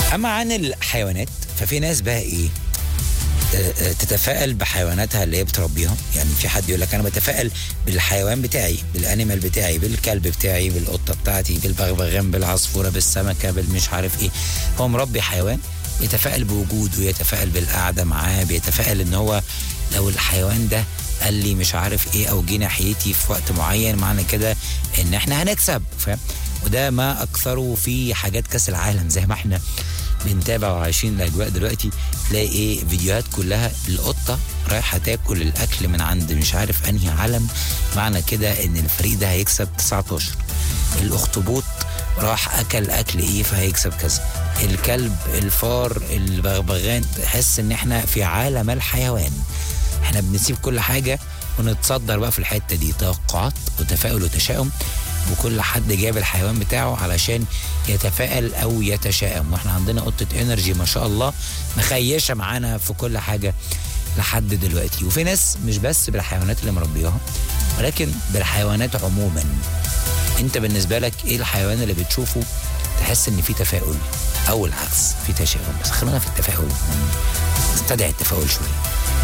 اما عن الحيوانات ففي ناس بقى ايه آه، آه، تتفائل بحيواناتها اللي هي بتربيها يعني في حد يقول لك انا بتفائل بالحيوان بتاعي بالانيمال بتاعي بالكلب بتاعي بالقطه بتاعتي بالبغبغان بالعصفوره بالسمكه بالمش عارف ايه هو مربي حيوان يتفائل بوجوده يتفائل بالقعده معاه بيتفائل ان هو لو الحيوان ده قال لي مش عارف ايه او جه ناحيتي في وقت معين معنى كده ان احنا هنكسب فاهم وده ما اكثره في حاجات كاس العالم زي ما احنا بنتابع وعايشين الاجواء دلوقتي تلاقي ايه فيديوهات كلها القطه رايحه تاكل الاكل من عند مش عارف انهي علم معنى كده ان الفريق ده هيكسب 19 الاخطبوط راح اكل اكل ايه فهيكسب كذا الكلب الفار البغبغان تحس ان احنا في عالم الحيوان احنا بنسيب كل حاجه ونتصدر بقى في الحته دي توقعات وتفاؤل وتشاؤم وكل حد جاب الحيوان بتاعه علشان يتفائل او يتشائم واحنا عندنا قطه انرجي ما شاء الله مخيشه معانا في كل حاجه لحد دلوقتي وفي ناس مش بس بالحيوانات اللي مربياها ولكن بالحيوانات عموما انت بالنسبه لك ايه الحيوان اللي بتشوفه تحس ان في تفاؤل او العكس في تشاؤم بس خلينا في التفاؤل نستدعي التفاؤل شويه